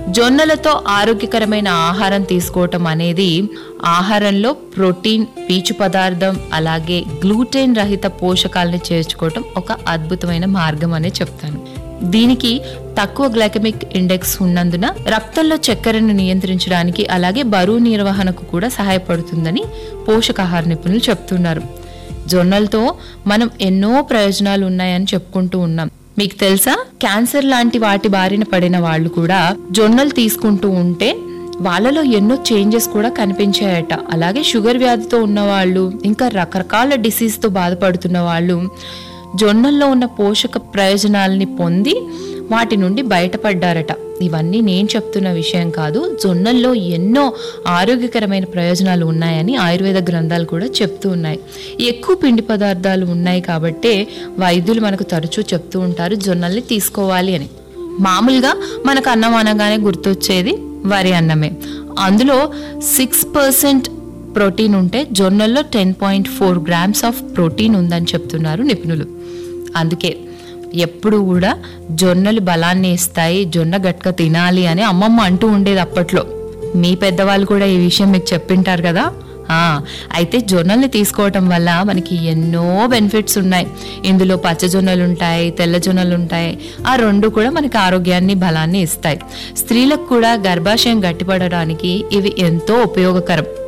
జొన్నలతో ఆరోగ్యకరమైన ఆహారం తీసుకోవటం అనేది ఆహారంలో ప్రోటీన్ పీచు పదార్థం అలాగే గ్లూటెన్ రహిత పోషకాలను చేర్చుకోవటం ఒక అద్భుతమైన మార్గం అనే చెప్తాను దీనికి తక్కువ గ్లైకమిక్ ఇండెక్స్ ఉన్నందున రక్తంలో చక్కెరను నియంత్రించడానికి అలాగే బరువు నిర్వహణకు కూడా సహాయపడుతుందని పోషకాహార నిపుణులు చెప్తున్నారు జొన్నలతో మనం ఎన్నో ప్రయోజనాలు ఉన్నాయని చెప్పుకుంటూ ఉన్నాం మీకు తెలుసా క్యాన్సర్ లాంటి వాటి బారిన పడిన వాళ్ళు కూడా జొన్నలు తీసుకుంటూ ఉంటే వాళ్ళలో ఎన్నో చేంజెస్ కూడా కనిపించాయట అలాగే షుగర్ వ్యాధితో ఉన్న వాళ్ళు ఇంకా రకరకాల డిసీజ్తో బాధపడుతున్న వాళ్ళు జొన్నల్లో ఉన్న పోషక ప్రయోజనాలని పొంది వాటి నుండి బయటపడ్డారట ఇవన్నీ నేను చెప్తున్న విషయం కాదు జొన్నల్లో ఎన్నో ఆరోగ్యకరమైన ప్రయోజనాలు ఉన్నాయని ఆయుర్వేద గ్రంథాలు కూడా చెప్తూ ఉన్నాయి ఎక్కువ పిండి పదార్థాలు ఉన్నాయి కాబట్టే వైద్యులు మనకు తరచూ చెప్తూ ఉంటారు జొన్నల్ని తీసుకోవాలి అని మామూలుగా మనకు అన్నం అనగానే గుర్తొచ్చేది వరి అన్నమే అందులో సిక్స్ పర్సెంట్ ప్రోటీన్ ఉంటే జొన్నల్లో ten point four grams of protein ఉందని చెప్తున్నారు నిపుణులు అందుకే ఎప్పుడు కూడా జొన్నలు బలాన్ని ఇస్తాయి జొన్న గట్క తినాలి అని అమ్మమ్మ అంటూ ఉండేది అప్పట్లో మీ పెద్దవాళ్ళు కూడా ఈ విషయం మీకు చెప్పింటారు కదా ఆ, అయితే జొన్నల్ని తీసుకోవటం వల్ల మనకి ఎన్నో బెనిఫిట్స్ ఉన్నాయి ఇందులో పచ్చ జొన్నలు ఉంటాయి తెల్ల జొన్నలు ఉంటాయి ఆ రెండు కూడా మనకి ఆరోగ్యాన్ని బలాన్ని ఇస్తాయి స్త్రీలకు కూడా గర్భాశయం గట్టిపడడానికి ఇవి ఎంతో ఉపయోగకరం